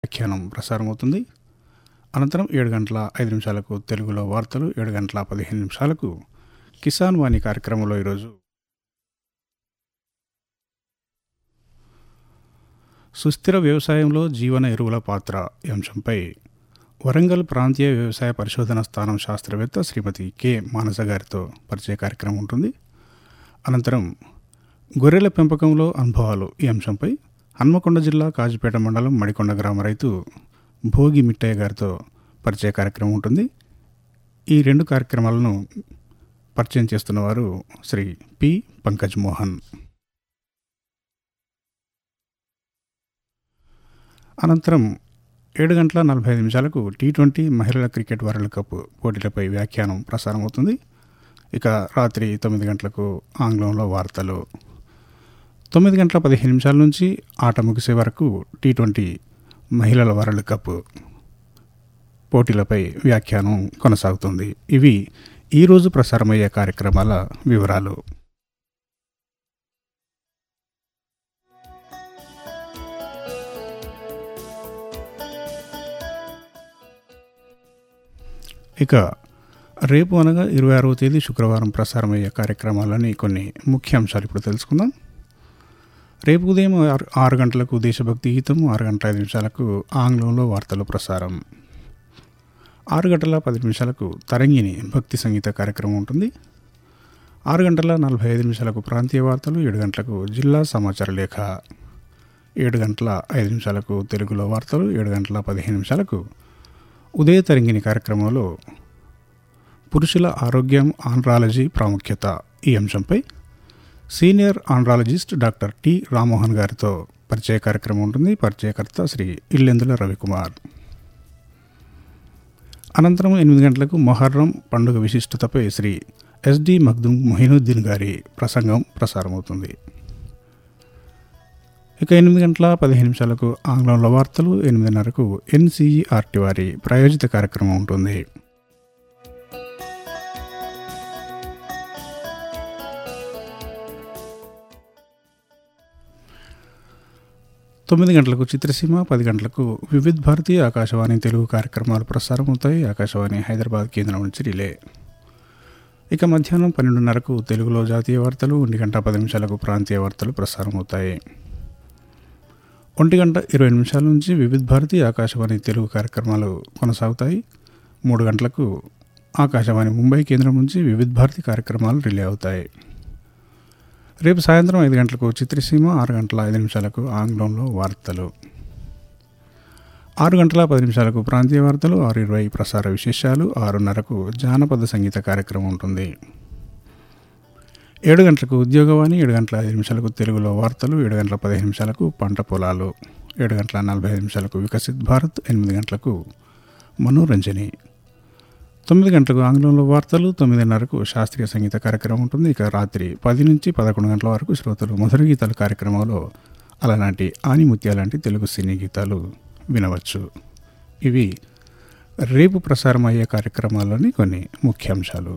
వ్యాఖ్యానం ప్రసారమవుతుంది అనంతరం ఏడు గంటల ఐదు నిమిషాలకు తెలుగులో వార్తలు ఏడు గంటల పదిహేను నిమిషాలకు కిసాన్ వాణి కార్యక్రమంలో ఈరోజు సుస్థిర వ్యవసాయంలో జీవన ఎరువుల పాత్ర ఈ అంశంపై వరంగల్ ప్రాంతీయ వ్యవసాయ పరిశోధన స్థానం శాస్త్రవేత్త శ్రీమతి కె మానస గారితో పరిచయ కార్యక్రమం ఉంటుంది అనంతరం గొర్రెల పెంపకంలో అనుభవాలు ఈ అంశంపై హన్మకొండ జిల్లా కాజుపేట మండలం మడికొండ గ్రామ రైతు భోగి మిట్టయ్య గారితో పరిచయ కార్యక్రమం ఉంటుంది ఈ రెండు కార్యక్రమాలను పరిచయం చేస్తున్నవారు శ్రీ పి పంకజ్ మోహన్ అనంతరం ఏడు గంటల నలభై ఐదు నిమిషాలకు టీ ట్వంటీ మహిళల క్రికెట్ వరల్డ్ కప్ పోటీలపై వ్యాఖ్యానం ప్రసారం అవుతుంది ఇక రాత్రి తొమ్మిది గంటలకు ఆంగ్లంలో వార్తలు తొమ్మిది గంటల పదిహేను నిమిషాల నుంచి ఆట ముగిసే వరకు టీ ట్వంటీ మహిళల వరల్డ్ కప్ పోటీలపై వ్యాఖ్యానం కొనసాగుతుంది ఇవి ఈరోజు ప్రసారమయ్యే కార్యక్రమాల వివరాలు ఇక రేపు అనగా ఇరవై ఆరవ తేదీ శుక్రవారం ప్రసారమయ్యే కార్యక్రమాలని కొన్ని ముఖ్య అంశాలు ఇప్పుడు తెలుసుకుందాం రేపు ఉదయం ఆరు ఆరు గంటలకు దేశభక్తి గీతం ఆరు గంటల ఐదు నిమిషాలకు ఆంగ్లంలో వార్తలు ప్రసారం ఆరు గంటల పది నిమిషాలకు తరంగిణి భక్తి సంగీత కార్యక్రమం ఉంటుంది ఆరు గంటల నలభై ఐదు నిమిషాలకు ప్రాంతీయ వార్తలు ఏడు గంటలకు జిల్లా సమాచార లేఖ ఏడు గంటల ఐదు నిమిషాలకు తెలుగులో వార్తలు ఏడు గంటల పదిహేను నిమిషాలకు ఉదయ తరంగిణి కార్యక్రమంలో పురుషుల ఆరోగ్యం ఆండ్రాలజీ ప్రాముఖ్యత ఈ అంశంపై senior andrologist doctor T Rammohan గారితో పరిచయ కార్యక్రమం ఉంటుంది పరిచయకర్త శ్రీ ఇల్లెందుల రవికుమార్ అనంతరం ఎనిమిది గంటలకు మొహర్రం పండుగ విశిష్టతపై శ్రీ ఎస్డి మగ్దుమ్ మొహినుద్దీన్ గారి ప్రసంగం ప్రసారమవుతుంది ఇక ఎనిమిది గంటల పదిహేను నిమిషాలకు ఆంగ్లంలో వార్తలు ఎనిమిదిన్నరకు ఎన్సీఈఆర్టీ వారి ప్రాయోజిత కార్యక్రమం ఉంటుంది తొమ్మిది గంటలకు చిత్రసీమ పది గంటలకు వివిధ్ భారతి ఆకాశవాణి తెలుగు కార్యక్రమాలు ప్రసారం అవుతాయి ఆకాశవాణి హైదరాబాద్ కేంద్రం నుంచి రిలే ఇక మధ్యాహ్నం పన్నెండున్నరకు తెలుగులో జాతీయ వార్తలు ఒంటి గంట పది నిమిషాలకు ప్రాంతీయ వార్తలు ప్రసారం అవుతాయి ఒంటి గంట ఇరవై నిమిషాల నుంచి వివిధ్ భారతి ఆకాశవాణి తెలుగు కార్యక్రమాలు కొనసాగుతాయి మూడు గంటలకు ఆకాశవాణి ముంబై కేంద్రం నుంచి వివిధ్ భారతి కార్యక్రమాలు రిలే అవుతాయి రేపు సాయంత్రం ఐదు గంటలకు చిత్రసీమ ఆరు గంటల ఐదు నిమిషాలకు ఆంగ్లంలో వార్తలు ఆరు గంటల పది నిమిషాలకు ప్రాంతీయ వార్తలు ఆరు ఇరవై ప్రసార విశేషాలు ఆరున్నరకు జానపద సంగీత కార్యక్రమం ఉంటుంది ఏడు గంటలకు ఉద్యోగవాణి ఏడు గంటల ఐదు నిమిషాలకు తెలుగులో వార్తలు ఏడు గంటల పదిహేను నిమిషాలకు పంట పొలాలు ఏడు గంటల నలభై ఐదు నిమిషాలకు వికసిత్ భారత్ ఎనిమిది గంటలకు మనోరంజని తొమ్మిది గంటలకు ఆంగ్లంలో వార్తలు తొమ్మిదిన్నరకు శాస్త్రీయ సంగీత కార్యక్రమం ఉంటుంది ఇక రాత్రి పది నుంచి పదకొండు గంటల వరకు శ్రోతలు మధుర గీతాల కార్యక్రమంలో అలాంటి ఆనిముత్య లాంటి తెలుగు సినీ గీతాలు వినవచ్చు ఇవి రేపు ప్రసారం అయ్యే కార్యక్రమాల్లోని కొన్ని ముఖ్యాంశాలు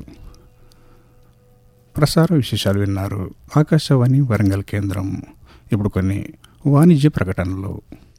ప్రసార విశేషాలు విన్నారు ఆకాశవాణి వరంగల్ కేంద్రం ఇప్పుడు కొన్ని వాణిజ్య ప్రకటనలు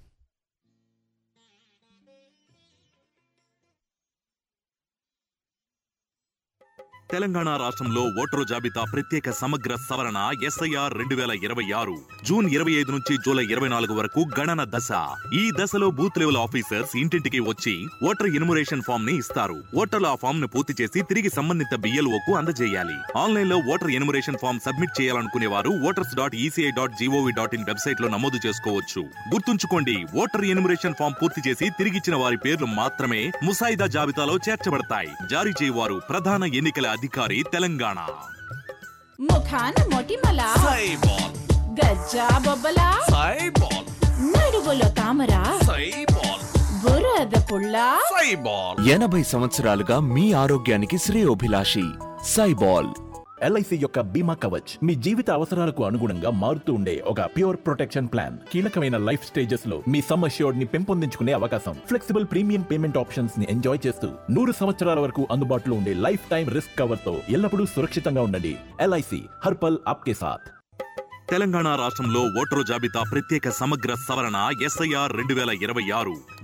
తెలంగాణ రాష్ట్రంలో ఓటరు జాబితా ప్రత్యేక సమగ్ర సవరణ ఎస్ఐఆర్ రెండు వేల ఇరవై ఆరు జూన్ ఇరవై ఐదు నుంచి జూలై ఇరవై నాలుగు వరకు గణన దశ ఈ దశలో బూత్ లెవెల్ ఆఫీసర్స్ ఇంటింటికి వచ్చి ఓటర్ ఇన్మురేషన్ ఫామ్ ని ఇస్తారు ఓటర్లు ఆ ఫామ్ ను పూర్తి చేసి తిరిగి సంబంధిత బిఎల్ఓ కు అందజేయాలి ఆన్లైన్ లో ఓటర్ ఇన్మురేషన్ ఫామ్ సబ్మిట్ చేయాలనుకునే వారు voters dot ECI dot GOV dot in website లో నమోదు చేసుకోవచ్చు గుర్తుంచుకోండి ఓటర్ ఇన్మురేషన్ ఫామ్ పూర్తి చేసి తిరిగిచ్చిన వారి పేర్లు మాత్రమే ముసాయిదా జాబితాలో చేర్చబడతాయి జారీ చేయవారు ప్రధాన ఎన్నికల అధికారి తెలంగాణ ముఖాన మొటిమల సైబాల్ గజ్జా బొబ్బల సైబాల్ నడుగులో తామర సైబాల్ బురద పుల్ల సైబాల్ ఎనభై సంవత్సరాలుగా మీ ఆరోగ్యానికి శ్రేయోభిలాషి సైబాల్ ఎల్ఐసి యొక్క బీమా కవచ్ మీ జీవిత అవసరాలకు అనుగుణంగా మారుతూ ఉండే ఒక ప్యూర్ ప్రొటెక్షన్ ప్లాన్ కీలకమైన లైఫ్ స్టేజెస్ లో మీ సమ్ అష్యూర్డ్ ని పెంపొందించుకునే అవకాశం ఫ్లెక్సిబుల్ ప్రీమియం పేమెంట్ ఆప్షన్స్ ని ఎంజాయ్ చేస్తూ నూరు సంవత్సరాల వరకు అందుబాటులో ఉండే లైఫ్ టైం రిస్క్ కవర్ తో ఎల్లప్పుడూ సురక్షితంగా ఉండండి ఎల్ఐసి హర్పల్ ఆప్కే సాథ్ తెలంగాణ రాష్ట్రంలో ఓటరు జాబితా ప్రత్యేక సమగ్ర సవరణ ఎస్ఐఆర్ రెండు వేల ఇరవై ఆరు